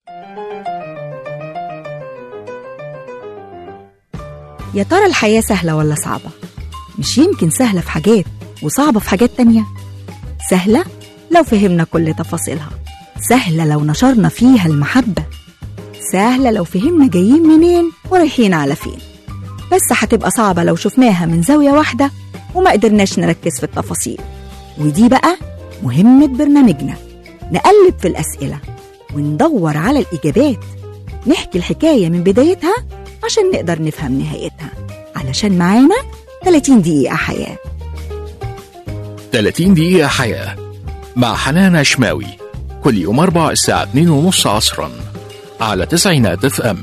يا ترى الحياة سهلة ولا صعبة؟ مش يمكن سهلة في حاجات وصعبة في حاجات تانية سهلة لو فهمنا كل تفاصيلها سهلة لو نشرنا فيها المحبة سهلة لو فهمنا جايين منين ورايحين على فين بس هتبقى صعبة لو شفناها من زاوية واحدة وما قدرناش نركز في التفاصيل ودي بقى مهمة برنامجنا نقلب في الأسئلة وندور على الإجابات نحكي الحكاية من بدايتها عشان نقدر نفهم نهايتها علشان معانا 30 دقيقة حياة 30 دقيقة حياة مع حنان شماوي كل يوم أربع الساعة 2:30 عصرا على تسعينات اف ام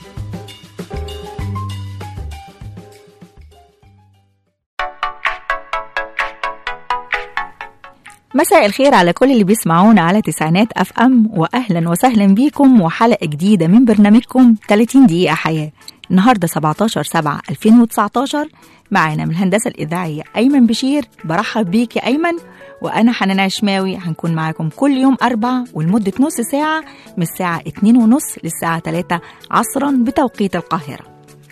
مساء الخير على كل اللي بيسمعونا على تسعينات اف ام واهلا وسهلا بيكم وحلقه جديده من برنامجكم 30 دقيقه حياه النهارده 17 7 2019 معانا من الهندسه الاذاعيه ايمن بشير برحب بيك يا ايمن وانا حنان عشماوي هنكون معاكم كل يوم اربع ولمده نص ساعه من الساعه 2 ونص للساعه 3 عصرا بتوقيت القاهره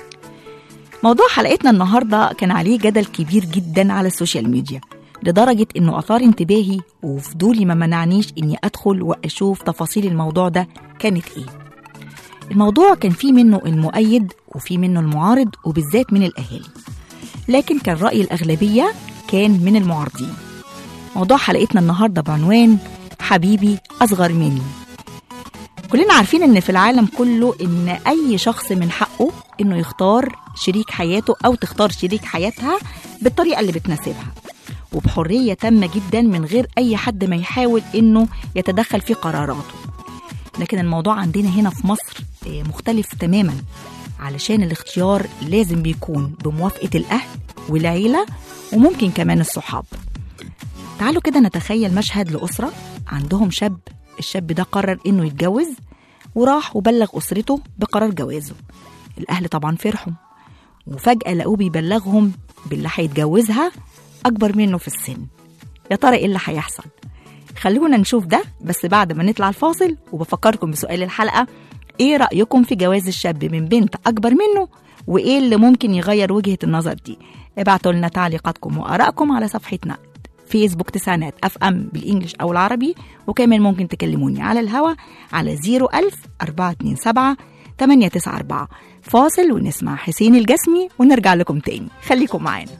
موضوع حلقتنا النهارده كان عليه جدل كبير جدا على السوشيال ميديا لدرجة إنه أثار انتباهي وفضولي ما منعنيش إني أدخل وأشوف تفاصيل الموضوع ده كانت إيه الموضوع كان فيه منه المؤيد وفيه منه المعارض وبالذات من الأهالي لكن كان رأي الأغلبية كان من المعارضين موضوع حلقتنا النهاردة بعنوان حبيبي أصغر مني كلنا عارفين ان في العالم كله ان اي شخص من حقه انه يختار شريك حياته او تختار شريك حياتها بالطريقه اللي بتناسبها وبحريه تامه جدا من غير اي حد ما يحاول انه يتدخل في قراراته لكن الموضوع عندنا هنا في مصر آه، مختلف تماما علشان الاختيار لازم بيكون بموافقه الاهل والعيله وممكن كمان الصحاب تعالوا كده نتخيل مشهد لأسرة عندهم شاب الشاب ده قرر إنه يتجوز وراح وبلغ أسرته بقرار جوازه الأهل طبعا فرحوا وفجأة لقوه بيبلغهم باللي هيتجوزها أكبر منه في السن يا ترى إيه اللي هيحصل خلونا نشوف ده بس بعد ما نطلع الفاصل وبفكركم بسؤال الحلقة إيه رأيكم في جواز الشاب من بنت أكبر منه وإيه اللي ممكن يغير وجهة النظر دي ابعتوا لنا تعليقاتكم وآرائكم على صفحتنا فيسبوك تسعينات اف ام بالانجلش او العربي وكمان ممكن تكلموني على الهوا على 01000 427 894 فاصل ونسمع حسين الجسمي ونرجع لكم تاني خليكم معانا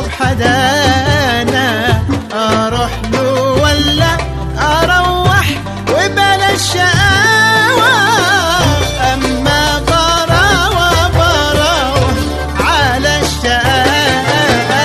حدانا اروح له ولا اروح وبلاش شقاوة اما براوة براوة على الشقاوة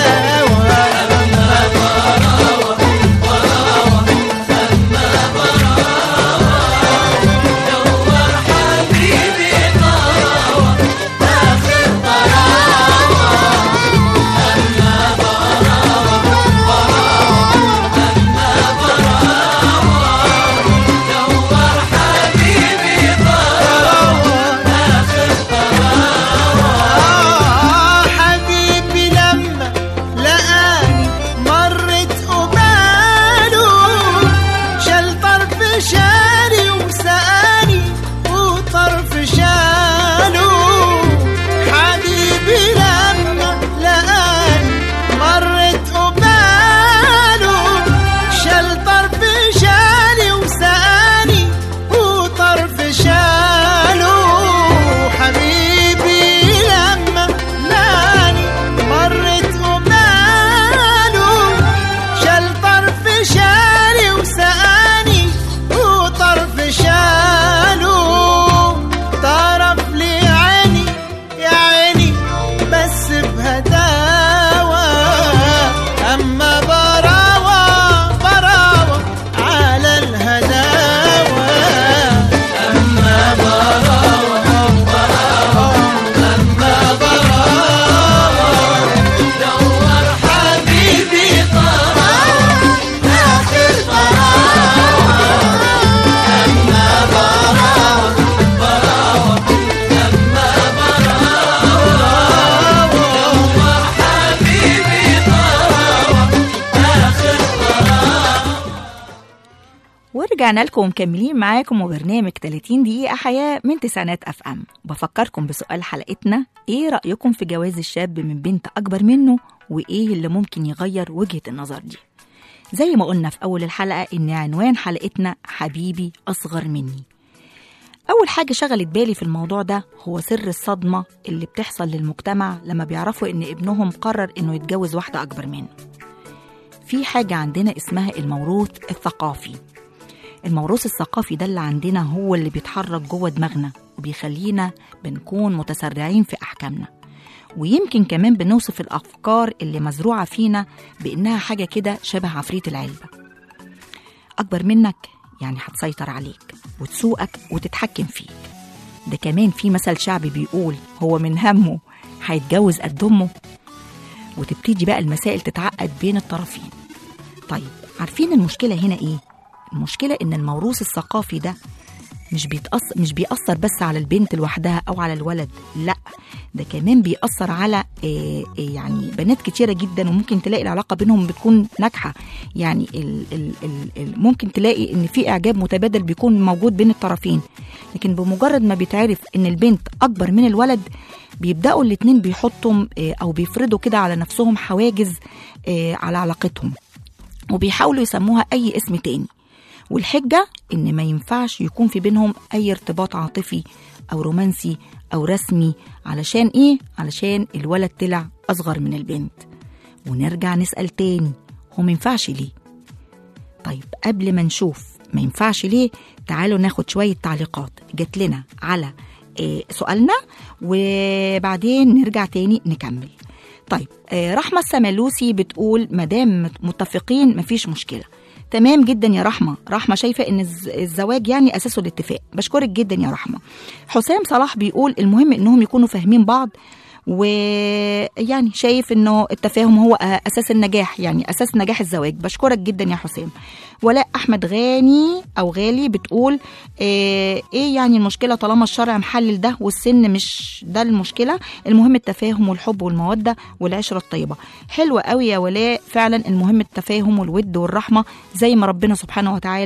آه حبيبي لما لقاني مرت قباله شال طرف شالي وسقاني وطرف شاله حبيبي لما لقاني مرت قباله شال طرف شالي وسقاني وطرف شاله حبيبي لما لاني مرت قباله شال طرف شالي وسقاني وطرف شاله طرف لي عيني يا عيني بس بهداوة أما براوة براوة على الهداوة أما براوة براوة أما براوة دور حبيبي طراوة آخر طراوة أما براوة براوة أما براوة دور حبيبي طراوة آخر ورجعنا لكم مكملين معاكم وبرنامج 30 دقيقة حياة من تسعينات اف ام بفكركم بسؤال حلقتنا ايه رأيكم في جواز الشاب من بنت اكبر منه وايه اللي ممكن يغير وجهة النظر دي زي ما قلنا في اول الحلقة ان عنوان حلقتنا حبيبي اصغر مني أول حاجة شغلت بالي في الموضوع ده هو سر الصدمة اللي بتحصل للمجتمع لما بيعرفوا إن ابنهم قرر إنه يتجوز واحدة أكبر منه. في حاجة عندنا اسمها الموروث الثقافي. الموروث الثقافي ده اللي عندنا هو اللي بيتحرك جوه دماغنا وبيخلينا بنكون متسرعين في أحكامنا. ويمكن كمان بنوصف الأفكار اللي مزروعة فينا بإنها حاجة كده شبه عفريت العلبة. أكبر منك يعني هتسيطر عليك وتسوقك وتتحكم فيك ده كمان في مثل شعبي بيقول هو من همه هيتجوز قد امه وتبتدي بقى المسائل تتعقد بين الطرفين طيب عارفين المشكلة هنا ايه؟ المشكلة ان الموروث الثقافي ده مش بيتأثر مش بيأثر بس على البنت لوحدها أو على الولد لا ده كمان بيأثر على آه، آه، يعني بنات كتيرة جدا وممكن تلاقي العلاقة بينهم بتكون ناجحة يعني ال ال ال ال ممكن تلاقي إن في إعجاب متبادل بيكون موجود بين الطرفين لكن بمجرد ما بيتعرف إن البنت أكبر من الولد بيبدأوا الاتنين بيحطوا آه، أو بيفرضوا كده على نفسهم حواجز آه، على علاقتهم وبيحاولوا يسموها أي اسم تاني والحجة إن ما ينفعش يكون في بينهم أي ارتباط عاطفي أو رومانسي أو رسمي علشان إيه؟ علشان الولد طلع أصغر من البنت ونرجع نسأل تاني هو ما ينفعش ليه؟ طيب قبل ما نشوف ما ينفعش ليه تعالوا ناخد شوية تعليقات جات لنا على آه، سؤالنا وبعدين نرجع تاني نكمل طيب آه، رحمة السمالوسي بتقول مدام متفقين مفيش مشكلة تمام جدا يا رحمة رحمة شايفة ان الز- الزواج يعني اساسه الاتفاق بشكرك جدا يا رحمة حسام صلاح بيقول المهم انهم يكونوا فاهمين بعض ويعني شايف انه التفاهم هو اساس النجاح يعني اساس نجاح الزواج بشكرك جدا يا حسام ولاء احمد غاني او غالي بتقول آه، ايه يعني المشكله طالما الشرع محلل ده والسن مش ده المشكله المهم التفاهم والحب والموده والعشره الطيبه حلوه قوي يا ولاء فعلا المهم التفاهم والود والرحمه زي ما ربنا سبحانه وتعالى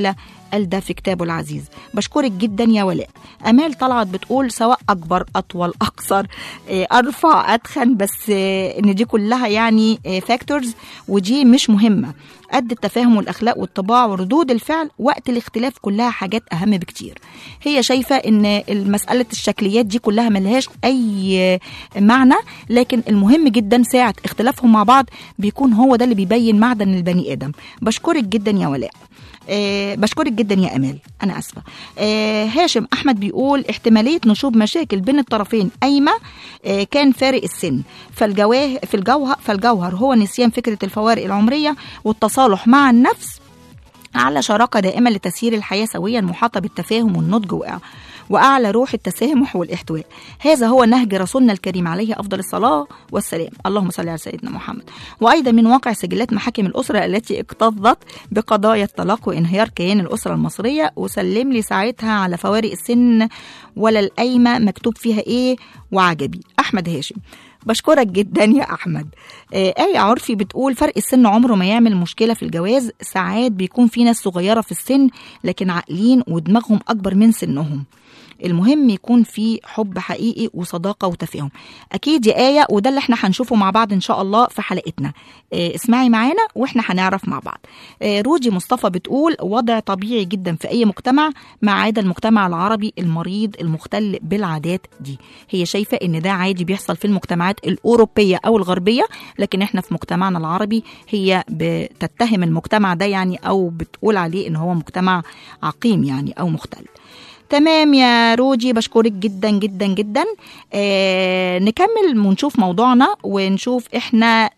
قال ده في كتابه العزيز بشكرك جدا يا ولاء امال طلعت بتقول سواء اكبر اطول اقصر آه، ارفع اتخن بس آه، ان دي كلها يعني فاكتورز ودي مش مهمه قد التفاهم والاخلاق والطباع وردود الفعل وقت الاختلاف كلها حاجات اهم بكتير هي شايفه ان مساله الشكليات دي كلها ملهاش اي معنى لكن المهم جدا ساعه اختلافهم مع بعض بيكون هو ده اللي بيبين معدن البني ادم بشكرك جدا يا ولاء آه بشكرك جدا يا امال انا اسفه آه هاشم احمد بيقول احتماليه نشوب مشاكل بين الطرفين قايمه آه كان فارق السن فالجواه في الجوهر فالجوهر هو نسيان فكره الفوارق العمريه والتصالح مع النفس على شراكة دائمة لتسيير الحياة سويا محاطة بالتفاهم والنضج وإع- وأعلى روح التسامح والاحتواء هذا هو نهج رسولنا الكريم عليه أفضل الصلاة والسلام اللهم صل على سيدنا محمد وأيضا من واقع سجلات محاكم الأسرة التي اكتظت بقضايا الطلاق وانهيار كيان الأسرة المصرية وسلم لي ساعتها على فوارق السن ولا القايمة مكتوب فيها إيه وعجبي أحمد هاشم بشكرك جدا يا احمد آه آية عرفي بتقول فرق السن عمره ما يعمل مشكله في الجواز ساعات بيكون في ناس صغيره في السن لكن عاقلين ودماغهم اكبر من سنهم المهم يكون في حب حقيقي وصداقه وتفاهم اكيد يا ايه وده اللي احنا هنشوفه مع بعض ان شاء الله في حلقتنا آه اسمعي معانا واحنا هنعرف مع بعض آه روجي مصطفى بتقول وضع طبيعي جدا في اي مجتمع ما عدا المجتمع العربي المريض المختل بالعادات دي هي شايفه ان ده عادي بيحصل في المجتمعات الاوروبيه او الغربيه لكن احنا في مجتمعنا العربي هي بتتهم المجتمع ده يعني او بتقول عليه ان هو مجتمع عقيم يعني او مختل تمام يا روجي بشكرك جدا جدا جدا آه نكمل ونشوف موضوعنا ونشوف احنا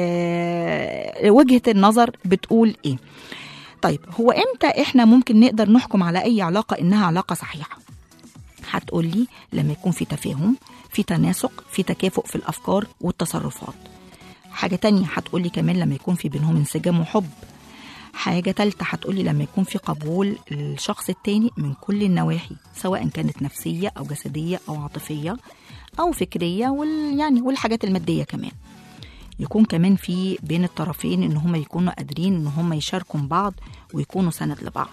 آه وجهة النظر بتقول ايه طيب هو امتى احنا ممكن نقدر نحكم على اي علاقة انها علاقة صحيحة هتقول لي لما يكون في تفاهم في تناسق في تكافؤ في الافكار والتصرفات حاجة تانية هتقولي كمان لما يكون في بينهم انسجام وحب حاجة تالتة هتقولي لما يكون في قبول الشخص التاني من كل النواحي سواء كانت نفسية أو جسدية أو عاطفية أو فكرية وال يعني والحاجات المادية كمان يكون كمان في بين الطرفين ان هم يكونوا قادرين ان هم يشاركوا بعض ويكونوا سند لبعض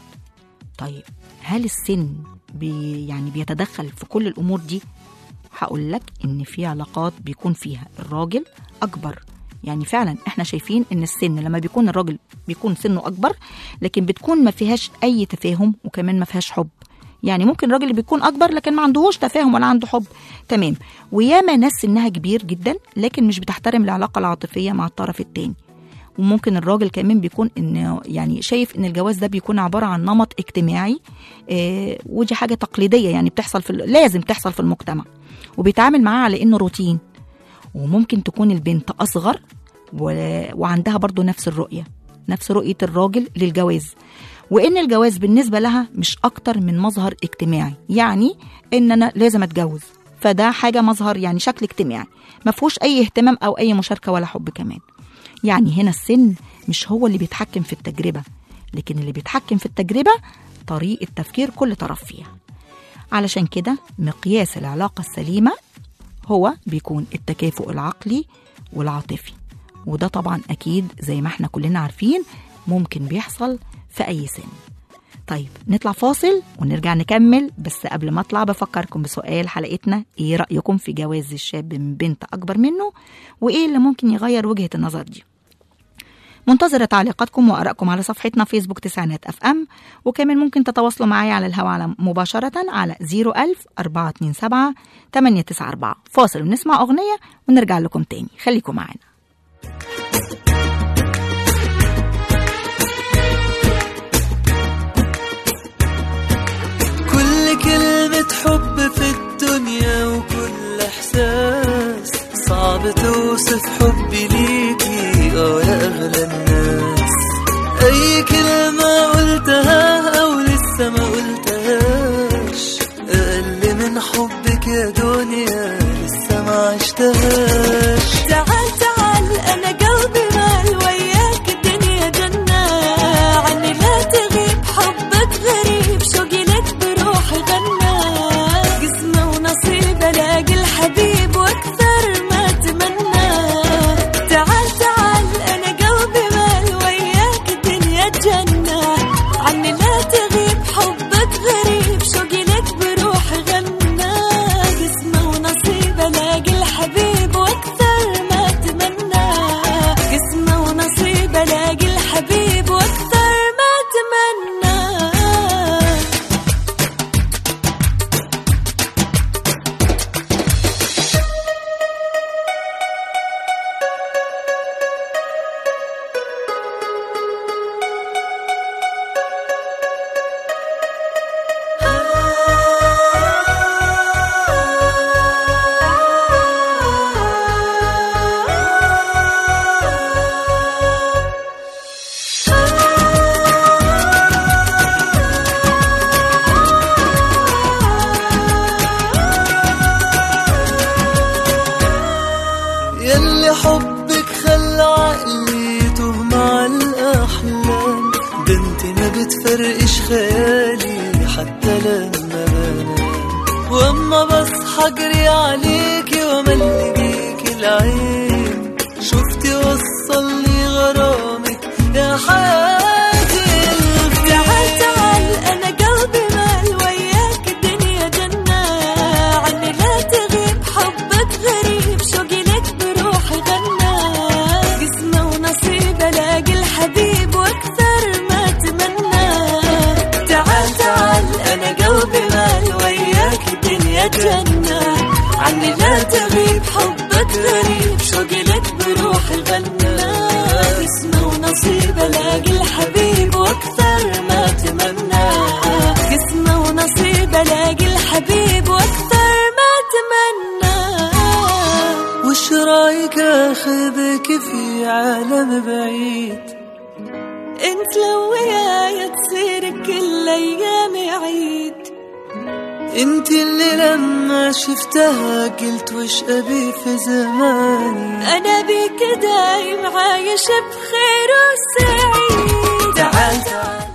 طيب هل السن بي يعني بيتدخل في كل الامور دي هقول لك ان في علاقات بيكون فيها الراجل اكبر يعني فعلا احنا شايفين ان السن لما بيكون الراجل بيكون سنه اكبر لكن بتكون ما فيهاش اي تفاهم وكمان ما فيهاش حب يعني ممكن الراجل اللي بيكون اكبر لكن ما عندهوش تفاهم ولا عنده حب تمام وياما ناس سنها كبير جدا لكن مش بتحترم العلاقه العاطفيه مع الطرف التاني وممكن الراجل كمان بيكون انه يعني شايف ان الجواز ده بيكون عباره عن نمط اجتماعي آه ودي حاجه تقليديه يعني بتحصل في ال- لازم تحصل في المجتمع وبيتعامل معاه على انه روتين وممكن تكون البنت اصغر و... وعندها برضو نفس الرؤيه نفس رؤيه الراجل للجواز وان الجواز بالنسبه لها مش اكتر من مظهر اجتماعي يعني ان انا لازم اتجوز فده حاجه مظهر يعني شكل اجتماعي ما فيهوش اي اهتمام او اي مشاركه ولا حب كمان يعني هنا السن مش هو اللي بيتحكم في التجربه لكن اللي بيتحكم في التجربه طريقه تفكير كل طرف فيها علشان كده مقياس العلاقه السليمه هو بيكون التكافؤ العقلي والعاطفي وده طبعا اكيد زي ما احنا كلنا عارفين ممكن بيحصل في اي سن طيب نطلع فاصل ونرجع نكمل بس قبل ما اطلع بفكركم بسؤال حلقتنا ايه رايكم في جواز الشاب من بنت اكبر منه وايه اللي ممكن يغير وجهه النظر دي منتظرة تعليقاتكم وآرائكم على صفحتنا فيسبوك تسعينات اف ام وكمان ممكن تتواصلوا معايا على الهواء على مباشرة على 01000 427 894 فاصل ونسمع أغنية ونرجع لكم تاني خليكم معانا كل كلمة حب في الدنيا وكل إحساس صعب توصف حبي ليكي اه يا أغلى الناس أي كلمة قلتها أو لسه ما قلتهاش أقل من حبك يا دنيا لسه ما عشتهاش تعال تعال انا قلبي مال وياك الدنيا جنة عني لا تغيب حبك غريب شوقي لك بروحي غنى قسمة ونصيب الاقي الحبيب واكثر ما اتمنى تعال تعال انا قلبي مال وياك الدنيا جنة عني لا حتى لما بنام واما بصحى اجري عليكي واملي بيكي العين شفتي وصلني غرامك يا حياتي تعال تعال انا قلبي مال وياك الدنيا جنة عني لا تغيب حبك غريب شوقي لك بروحي غنى قسمة ونصيب الاقي الحبيب واكثر ما اتمنى تعال تعال انا قلبي مال وياك الدنيا جنة عني لا تغيب حبك غريب شوقي لك بروحي غنى قسمة ونصيب الاقي الحبيب واكثر ما اتمنى قسمة ونصيب الاقي الحبيب واكثر ما اتمنى وش رايك اخذك في عالم بعيد انت لو وياي تصير كل ايامي عيد انت اللي لما شفتها قلت وش ابي في زماني انا بيك دايم عايش بخير وسعيد تعال تعال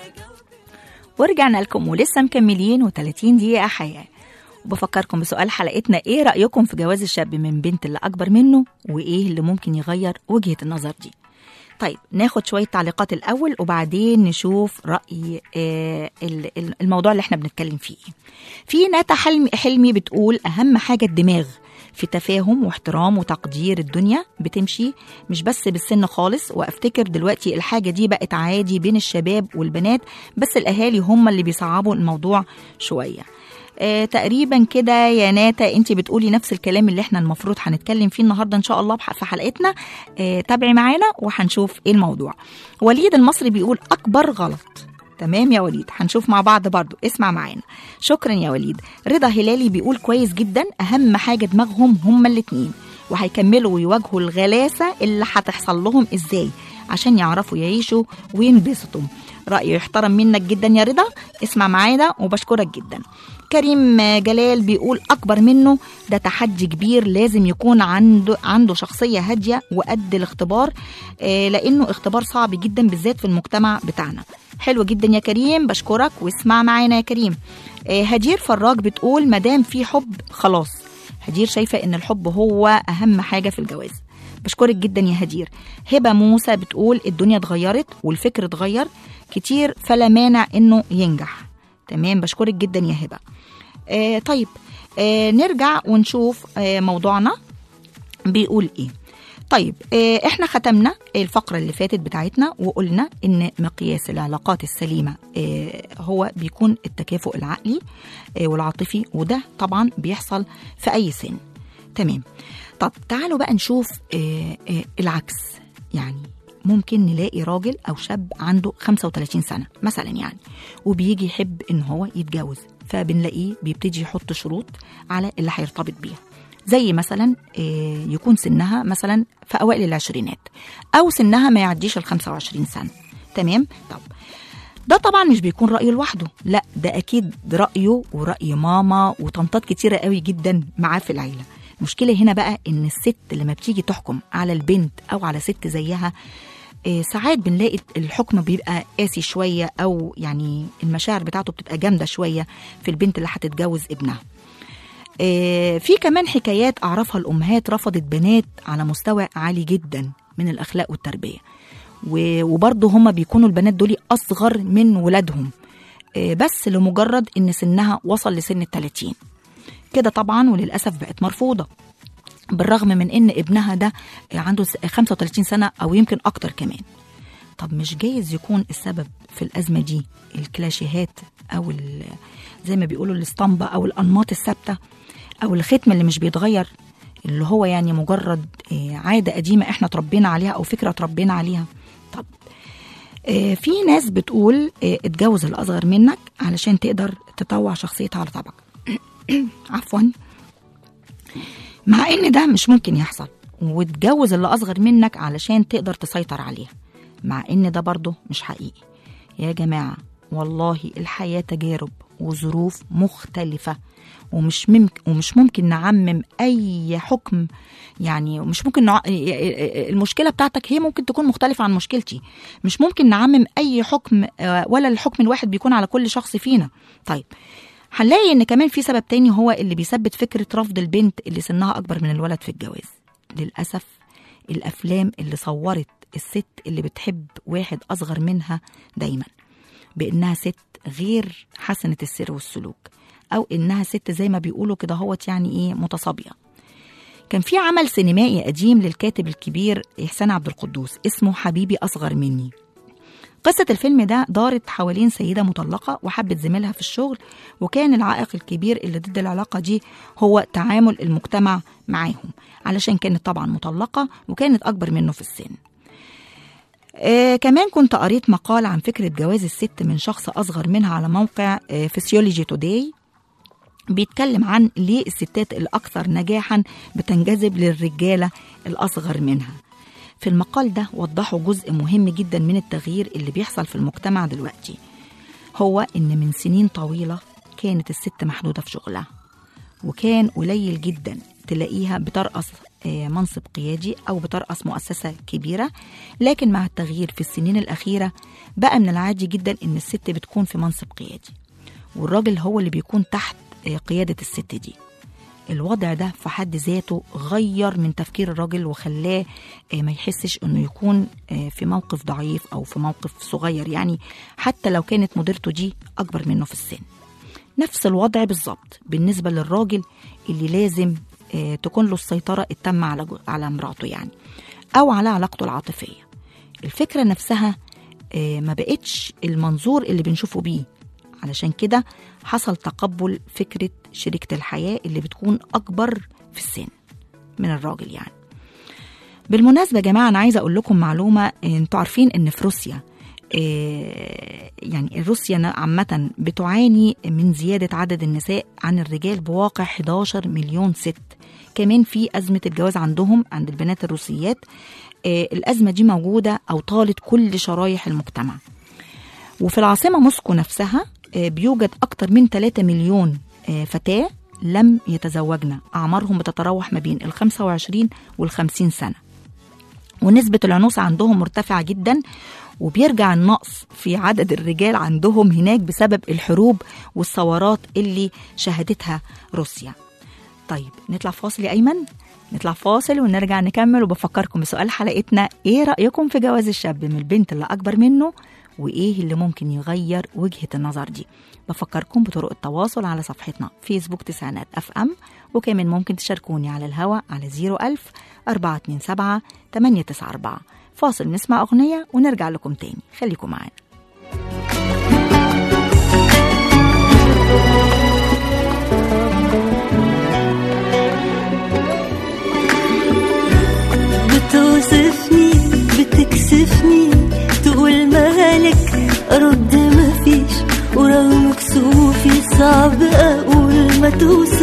ورجعنا لكم ولسه مكملين و30 دقيقة حياة وبفكركم بسؤال حلقتنا ايه رأيكم في جواز الشاب من بنت اللي أكبر منه وايه اللي ممكن يغير وجهة النظر دي طيب ناخد شوية تعليقات الأول وبعدين نشوف رأي آه ال- ال- الموضوع اللي احنا بنتكلم فيه في ناتا حلمي, حلمي بتقول أهم حاجة الدماغ في تفاهم واحترام وتقدير الدنيا بتمشي مش بس بالسن خالص وافتكر دلوقتي الحاجة دي بقت عادي بين الشباب والبنات بس الأهالي هم اللي بيصعبوا الموضوع شوية آه تقريبا كده يا ناتا انت بتقولي نفس الكلام اللي احنا المفروض هنتكلم فيه النهارده ان شاء الله بح- في حلقتنا آه تابعي معانا وهنشوف ايه الموضوع وليد المصري بيقول اكبر غلط تمام يا وليد هنشوف مع بعض برضو اسمع معانا شكرا يا وليد رضا هلالي بيقول كويس جدا اهم حاجه دماغهم هما الاتنين وهيكملوا ويواجهوا الغلاسه اللي هتحصل لهم ازاي عشان يعرفوا يعيشوا وينبسطوا رأي يحترم منك جدا يا رضا اسمع معانا وبشكرك جدا كريم جلال بيقول أكبر منه ده تحدي كبير لازم يكون عنده عنده شخصية هادية وقد الاختبار آه، لأنه اختبار صعب جدا بالذات في المجتمع بتاعنا حلو جدا يا كريم بشكرك واسمع معانا يا كريم آه، هدير فراج بتقول مدام في حب خلاص هدير شايفة إن الحب هو أهم حاجة في الجواز بشكرك جدا يا هدير هبة موسى بتقول الدنيا اتغيرت والفكر اتغير كتير فلا مانع انه ينجح تمام بشكرك جدا يا هبة آه طيب آه نرجع ونشوف آه موضوعنا بيقول ايه طيب آه احنا ختمنا الفقرة اللي فاتت بتاعتنا وقلنا ان مقياس العلاقات السليمة آه هو بيكون التكافؤ العقلي آه والعاطفي وده طبعا بيحصل في اي سن تمام طب تعالوا بقى نشوف آه آه العكس يعني ممكن نلاقي راجل او شاب عنده 35 سنه مثلا يعني وبيجي يحب ان هو يتجوز فبنلاقيه بيبتدي يحط شروط على اللي هيرتبط بيها زي مثلا آه، يكون سنها مثلا في اوائل العشرينات او سنها ما يعديش ال 25 سنه تمام طب ده طبعا مش بيكون رأيه لوحده لا ده أكيد رأيه ورأي ماما وطنطات كتيرة قوي جدا معاه في العيلة المشكلة هنا بقى إن الست لما بتيجي تحكم على البنت أو على ست زيها آه، ساعات بنلاقي الحكم بيبقى قاسي شوية أو يعني المشاعر بتاعته بتبقى جامدة شوية في البنت اللي هتتجوز ابنها آه، في كمان حكايات أعرفها الأمهات رفضت بنات على مستوى عالي جدا من الأخلاق والتربية و- وبرضه هما بيكونوا البنات دول أصغر من ولادهم آه، بس لمجرد إن سنها وصل لسن التلاتين كده طبعا وللأسف بقت مرفوضة بالرغم من إن ابنها ده عنده س- 35 سنة أو يمكن أكتر كمان طب مش جايز يكون السبب في الأزمة دي الكلاشيهات أو ال- زي ما بيقولوا الاسطمبة أو الأنماط الثابتة أو الختم اللي مش بيتغير اللي هو يعني مجرد آه، عادة قديمة احنا تربينا عليها أو فكرة تربينا عليها طب آه، في ناس بتقول آه، اتجوز الأصغر منك علشان تقدر تطوع شخصيتها على طبعك عفوا مع ان ده مش ممكن يحصل وتجوز اللي اصغر منك علشان تقدر تسيطر عليها مع ان ده برضه مش حقيقي يا جماعه والله الحياة تجارب وظروف مختلفة ومش ممكن ومش ممكن نعمم أي حكم يعني مش ممكن نع... المشكلة بتاعتك هي ممكن تكون مختلفة عن مشكلتي مش ممكن نعمم أي حكم آه، ولا الحكم الواحد بيكون على كل شخص فينا طيب هنلاقي ان كمان في سبب تاني هو اللي بيثبت فكره رفض البنت اللي سنها اكبر من الولد في الجواز للاسف الافلام اللي صورت الست اللي بتحب واحد اصغر منها دايما بانها ست غير حسنه السير والسلوك او انها ست زي ما بيقولوا كده هوت يعني ايه متصابيه كان في عمل سينمائي قديم للكاتب الكبير إحسان عبد القدوس اسمه حبيبي أصغر مني قصة الفيلم ده دارت حوالين سيدة مطلقة وحبت زميلها في الشغل وكان العائق الكبير اللي ضد العلاقة دي هو تعامل المجتمع معاهم علشان كانت طبعا مطلقة وكانت أكبر منه في السن آه كمان كنت قريت مقال عن فكرة جواز الست من شخص أصغر منها على موقع آه فيسيولوجي توداي بيتكلم عن ليه الستات الأكثر نجاحا بتنجذب للرجالة الأصغر منها في المقال ده وضحوا جزء مهم جدا من التغيير اللي بيحصل في المجتمع دلوقتي هو إن من سنين طويلة كانت الست محدودة في شغلها وكان قليل جدا تلاقيها بترأس آه، منصب قيادي أو بترأس مؤسسة كبيرة لكن مع التغيير في السنين الأخيرة بقى من العادي جدا إن الست بتكون في منصب قيادي والراجل هو اللي بيكون تحت آه، قيادة الست دي الوضع ده في حد ذاته غير من تفكير الراجل وخلاه آه، ما يحسش انه يكون آه، في موقف ضعيف او في موقف صغير يعني حتى لو كانت مديرته دي اكبر منه في السن نفس الوضع بالظبط بالنسبه للراجل اللي لازم آه، تكون له السيطره التامه على جو- على مراته يعني او على علاقته العاطفيه الفكره نفسها آه، ما بقتش المنظور اللي بنشوفه بيه علشان كده حصل تقبل فكرة شريكة الحياة اللي بتكون أكبر في السن من الراجل يعني بالمناسبة يا جماعة أنا عايزة أقول لكم معلومة أنتوا عارفين إن في روسيا آه، يعني روسيا عامة بتعاني من زيادة عدد النساء عن الرجال بواقع 11 مليون ست كمان في أزمة الجواز عندهم عند البنات الروسيات آه، الأزمة دي موجودة أو طالت كل شرايح المجتمع وفي العاصمة موسكو نفسها آه، بيوجد أكتر من 3 مليون آه، فتاة لم يتزوجن أعمارهم بتتراوح ما بين ال 25 وال 50 سنة ونسبة العنوسة عندهم مرتفعة جدا وبيرجع النقص في عدد الرجال عندهم هناك بسبب الحروب والثورات اللي شهدتها روسيا طيب نطلع فاصل يا أيمن نطلع فاصل ونرجع نكمل وبفكركم بسؤال حلقتنا ايه رأيكم في جواز الشاب من البنت اللي أكبر منه وايه اللي ممكن يغير وجهة النظر دي بفكركم بطرق التواصل على صفحتنا فيسبوك تسعينات اف ام وكمان ممكن تشاركوني على الهوا على 01000 427 894 فاصل نسمع أغنية ونرجع لكم تاني خليكم معانا بتوصفني بتكسفني تقول مالك ارد مفيش ورغم كسوفي صعب اقول ما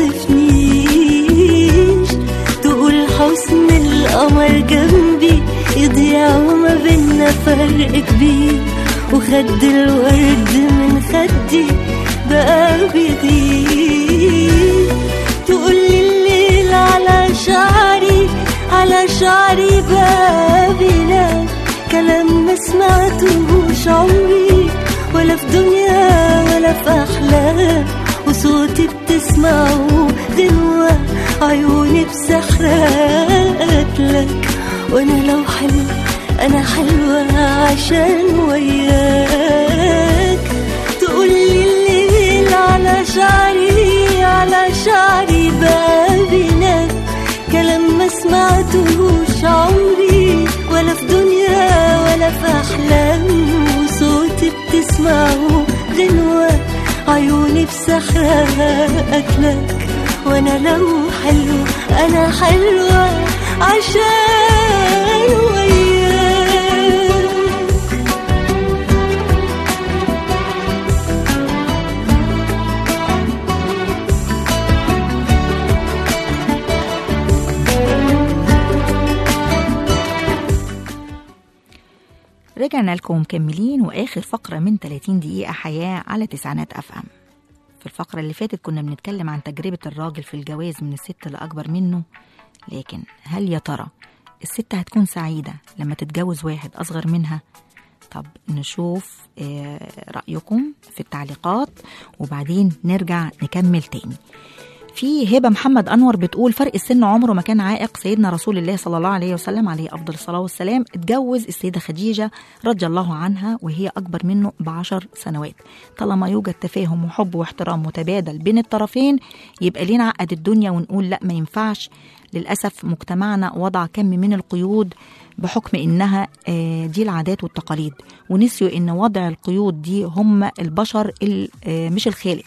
توصفنيش تقول حسن القمر جنبي يضيع وما بينا فرق كبير وخد الورد من خدي بقى بيغيب تقولي الليل على شعري على شعري بابنا كلام ما سمعتوش عمري ولا في دنيا ولا في أحلام وصوتي بتسمعه دنوة عيوني بسحرات لك وانا لو حلو انا حلوة عشان وياك تقولي الليل على شعري على شعري بابنا كلام ما سمعتهوش عمري ولا في دنيا ولا في احلام وصوتي بتسمعه غنوة عيوني بسحرك لك وانا لو حلو انا حلوة عشان وياك ورجعنا لكم مكملين واخر فقره من 30 دقيقه حياه على تسعينات اف ام في الفقره اللي فاتت كنا بنتكلم عن تجربه الراجل في الجواز من الست اللي اكبر منه لكن هل يا ترى الست هتكون سعيده لما تتجوز واحد اصغر منها طب نشوف آه، رايكم في التعليقات وبعدين نرجع نكمل تاني في هبه محمد انور بتقول فرق السن عمره ما كان عائق سيدنا رسول الله صلى الله عليه وسلم عليه افضل الصلاه والسلام اتجوز السيده خديجه رضي الله عنها وهي اكبر منه بعشر سنوات طالما يوجد تفاهم وحب واحترام متبادل بين الطرفين يبقى ليه نعقد الدنيا ونقول لا ما ينفعش للاسف مجتمعنا وضع كم من القيود بحكم انها آه، دي العادات والتقاليد ونسيوا ان وضع القيود دي هم البشر ال- آه، مش الخالق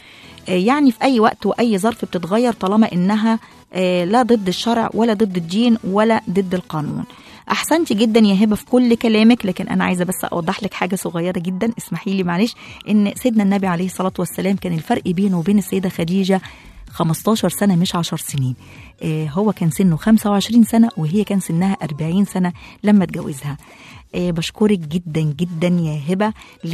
يعني في أي وقت وأي ظرف بتتغير طالما إنها آه، لا ضد الشرع ولا ضد الدين ولا ضد القانون أحسنتي جدا يا هبة في كل كلامك لكن أنا عايزة بس أوضح لك حاجة صغيرة جدا اسمحي لي معلش إن سيدنا النبي عليه الصلاة والسلام كان الفرق بينه وبين السيدة خديجة 15 سنة مش 10 سنين آه، هو كان سنه 25 سنة وهي كان سنها 40 سنة لما اتجوزها آه، بشكرك جدا جدا يا هبة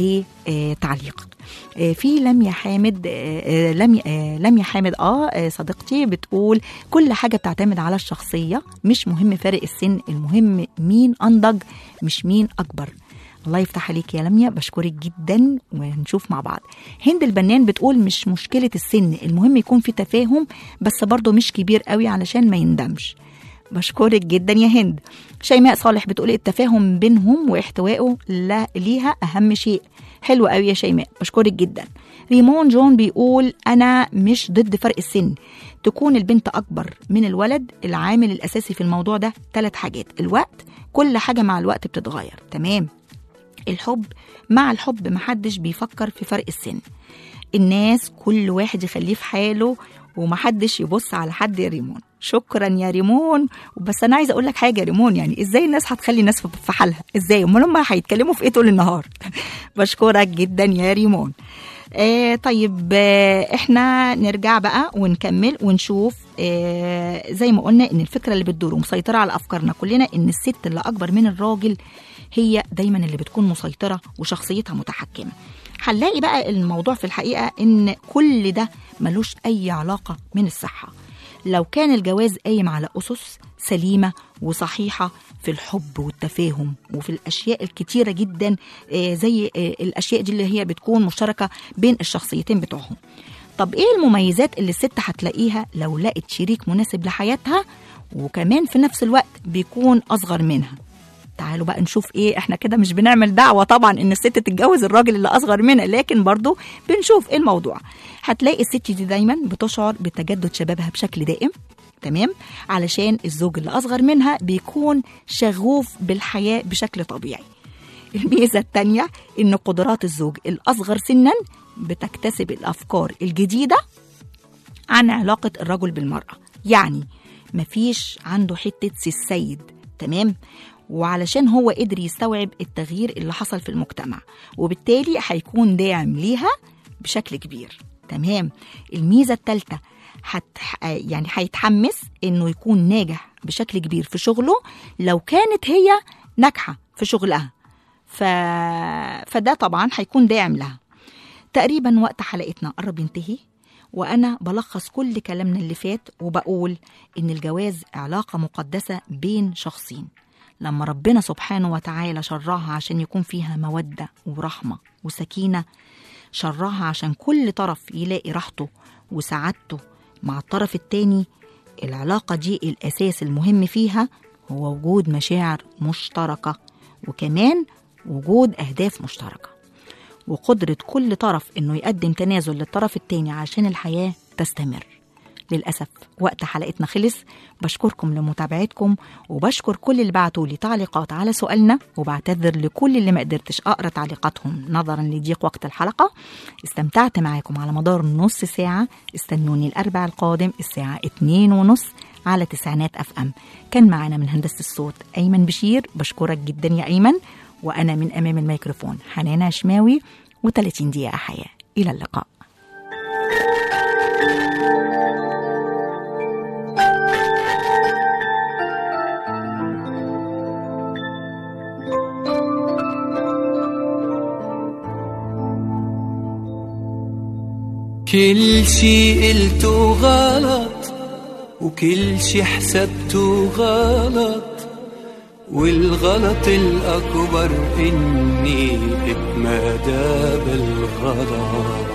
لتعليقك آه، في لميا حامد آه، آه، لميا آه، لميا حامد اه آه، صديقتي بتقول كل حاجة بتعتمد على الشخصية مش مهم فارق السن المهم مين أنضج مش مين أكبر الله يفتح عليك يا لميا بشكرك جدا ونشوف مع بعض هند البنان بتقول مش مشكلة السن المهم يكون في تفاهم بس برضه مش كبير قوي علشان ما يندمش بشكرك جدا يا هند شيماء صالح بتقول التفاهم بينهم واحتوائه لا ليها اهم شيء حلو قوي يا شيماء بشكرك جدا ريمون جون بيقول انا مش ضد فرق السن تكون البنت اكبر من الولد العامل الاساسي في الموضوع ده ثلاث حاجات الوقت كل حاجه مع الوقت بتتغير تمام الحب مع الحب محدش بيفكر في فرق السن الناس كل واحد يخليه في حاله ومحدش يبص على حد يا ريمون شكرا يا ريمون بس انا عايزه اقول لك حاجه يا ريمون يعني ازاي الناس هتخلي الناس في- في حالها ازاي امال هم هيتكلموا في ايه طول النهار بشكرك جدا يا ريمون آه طيب آه احنا نرجع بقى ونكمل ونشوف آه زي ما قلنا ان الفكره اللي بتدور ومسيطره على افكارنا كلنا ان الست اللي اكبر من الراجل هي دايما اللي بتكون مسيطره وشخصيتها متحكمه هنلاقي بقى الموضوع في الحقيقه ان كل ده ملوش اي علاقه من الصحه لو كان الجواز قايم على اسس سليمه وصحيحه في الحب والتفاهم وفي الاشياء الكتيره جدا آه، زي آه، الاشياء دي اللي هي بتكون مشتركه بين الشخصيتين بتوعهم طب ايه المميزات اللي الست هتلاقيها لو لقت شريك مناسب لحياتها وكمان في نفس الوقت بيكون اصغر منها تعالوا بقى نشوف ايه احنا كده مش بنعمل دعوه طبعا ان الست تتجوز الراجل اللي اصغر منها لكن برضو بنشوف ايه الموضوع هتلاقي الست دي دايما بتشعر بتجدد شبابها بشكل دائم تمام علشان الزوج اللي اصغر منها بيكون شغوف بالحياه بشكل طبيعي الميزه الثانيه ان قدرات الزوج الاصغر سنا بتكتسب الافكار الجديده عن علاقة الرجل بالمرأة يعني مفيش عنده حتة سي السيد تمام وعلشان هو قدر يستوعب التغيير اللي حصل في المجتمع وبالتالي هيكون داعم ليها بشكل كبير تمام الميزة الثالثة حت يعني هيتحمس انه يكون ناجح بشكل كبير في شغله لو كانت هي ناجحة في شغلها ف... فده طبعا هيكون داعم لها تقريبا وقت حلقتنا قرب ينتهي وأنا بلخص كل كلامنا اللي فات وبقول إن الجواز علاقة مقدسة بين شخصين لما ربنا سبحانه وتعالى شرعها عشان يكون فيها مودة ورحمة وسكينة شرعها عشان كل طرف يلاقي راحته وسعادته مع الطرف التاني العلاقة دي الأساس المهم فيها هو وجود مشاعر مشتركة وكمان وجود أهداف مشتركة وقدرة كل طرف إنه يقدم تنازل للطرف التاني عشان الحياة تستمر للأسف وقت حلقتنا خلص بشكركم لمتابعتكم وبشكر كل اللي بعتوا لي تعليقات على سؤالنا وبعتذر لكل اللي ما قدرتش أقرأ تعليقاتهم نظرا لضيق وقت الحلقة استمتعت معاكم على مدار نص ساعة استنوني الأربع القادم الساعة اتنين ونص على تسعينات أف أم كان معانا من هندسة الصوت أيمن بشير بشكرك جدا يا أيمن وأنا من أمام الميكروفون حنان عشماوي و30 دقيقة حياة إلى اللقاء كل شي قلته غلط وكل شي حسبته غلط والغلط الأكبر إني اتمادى بالغلط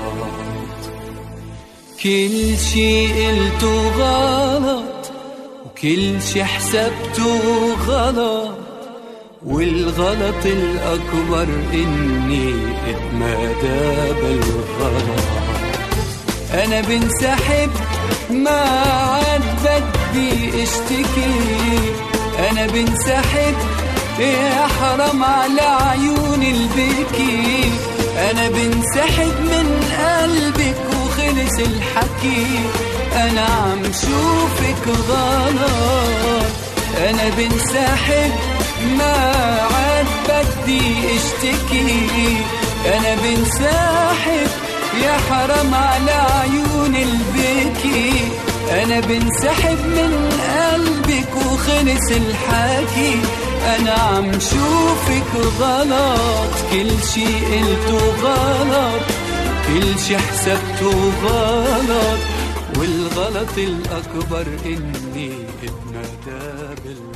كل شي قلته غلط وكل شي حسبته غلط والغلط الأكبر إني اتمادى بالغلط أنا بنسحب ما عاد بدي اشتكي أنا بنسحب يا حرام على عيون البكي أنا بنسحب من قلبك وخلص الحكي أنا عم شوفك غلط أنا بنسحب ما عاد بدي اشتكي أنا بنسحب يا حرام على عيون البكي أنا بنسحب من قلبك وخلص الحكي أنا عم شوفك غلط كل شي قلته غلط كل شي حسبته غلط والغلط الأكبر إني اتمدى بالغلط